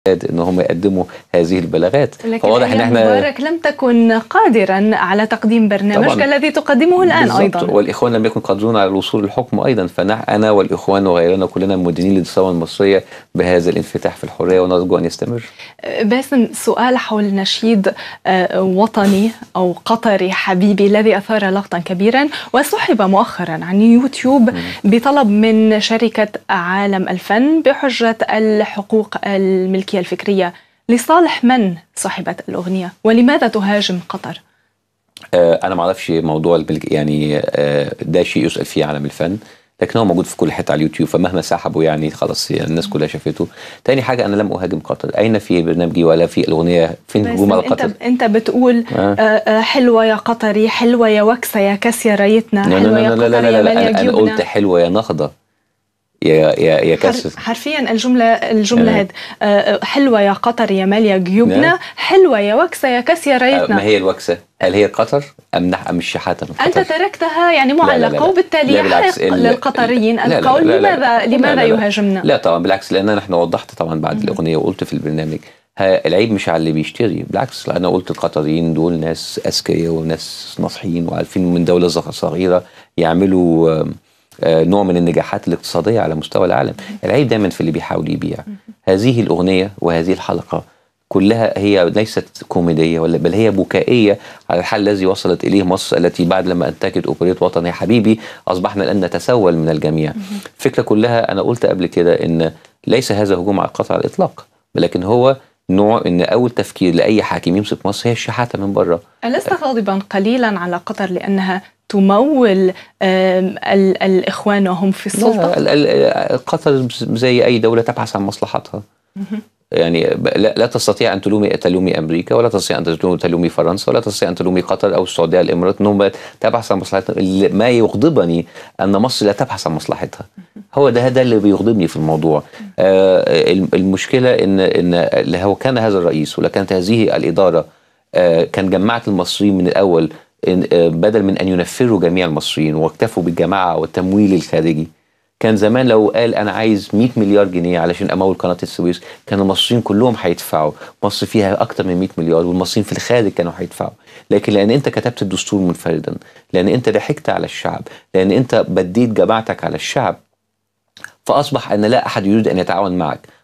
ان هم يقدموا هذه البلاغات لكن فواضح ان احنا مبارك لم تكن قادرا على تقديم برنامج طبعاً. كالذي تقدمه الان بالضبط. ايضا والاخوان لم يكن قادرون على الوصول للحكم ايضا فانا والاخوان وغيرنا كلنا مدينين للثوره المصريه بهذا الانفتاح في الحريه ونرجو ان يستمر باسم سؤال حول نشيد آه، وطني او قطري حبيبي الذي اثار لغطا كبيرا وسحب مؤخرا عن يوتيوب بطلب من شركه عالم الفن بحجه الحقوق الملكيه الفكريه لصالح من سحبت الاغنيه ولماذا تهاجم قطر؟ آه، انا ما اعرفش موضوع الملك يعني آه، ده شيء يسال فيه عالم الفن لكن هو موجود في كل حته على اليوتيوب فمهما سحبوا يعني خلاص يعني الناس كلها شافته تاني حاجه انا لم اهاجم قطر اين في برنامجي ولا في الاغنيه فين هجوم على باسم قطر انت انت بتقول آه. آه، آه، حلوه يا قطري حلوه يا وكسه يا كاسيا رايتنا لا حلوه يا لا لا لا قطري لا, يا لا, ماليا أنا, انا جيوبنا قلت حلوه يا نهضه يا يا يا كسر حر- حرفيا الجملة الجملة آه. هذه آه، حلوة يا قطر يا ماليا جيوبنا نعم. حلوة يا وكسة يا كاسيا آه، ما رايتنا هي الوكسه هل هي قطر ام نح ام الشحاته من أنت قطر تركتها يعني لا، لا، معلقة لا. وبالتالي لا، بالعكس. يحق ال- للقطريين لا، لا، القول لا، لا، لا. لماذا لا، لماذا لا، لا. يهاجمنا؟ لا طبعا بالعكس لان انا احنا وضحت طبعا بعد الاغنيه وقلت في البرنامج ها العيب مش على اللي بيشتري بالعكس انا قلت القطريين دول ناس اذكياء وناس ناصحين وعارفين من دوله صغ- صغيره يعملوا آم، آه، نوع من النجاحات الاقتصاديه على مستوى العالم العيب دايما في اللي بيحاول يبيع هذه الاغنيه وهذه الحلقه كلها هي ليست كوميديه ولا بل هي بكائيه على الحال الذي وصلت اليه مصر التي بعد لما انتجت اوبريت وطن يا حبيبي اصبحنا الان نتسول من الجميع. الفكره كلها انا قلت قبل كده ان ليس هذا هجوم على قطر على الاطلاق ولكن هو نوع ان اول تفكير لاي حاكم يمسك مصر هي الشحاته من بره. ألست غاضبا قليلا على قطر لأنها تمول آم، ال- الإخوان وهم في السلطة؟ لا ال- ال- قطر زي اي دوله تبحث عن مصلحتها. يعني ب- لا, لا تستطيع ان تلومي تلومي امريكا ولا تستطيع ان تلومي- تلومي فرنسا ولا تستطيع ان تلومي قطر او السعوديه الامارات انهم تبحث عن مصلحتها اللي- ما يغضبني ان مصر لا تبحث عن مصلحتها هو ده ده اللي بيغضبني في الموضوع آه الم- المشكله ان ان لو كان هذا الرئيس ولا كانت هذه الاداره آه كان جمعت المصريين من الاول إن آه بدل من ان ينفروا جميع المصريين واكتفوا بالجماعه والتمويل الخارجي كان زمان لو قال انا عايز 100 مليار جنيه علشان امول قناه السويس كان المصريين كلهم هيدفعوا مصر فيها اكتر من 100 مليار والمصريين في الخارج كانوا هيدفعوا لكن لان انت كتبت الدستور منفردا لان انت ضحكت على الشعب لان انت بديت جماعتك على الشعب فاصبح ان لا احد يريد ان يتعاون معك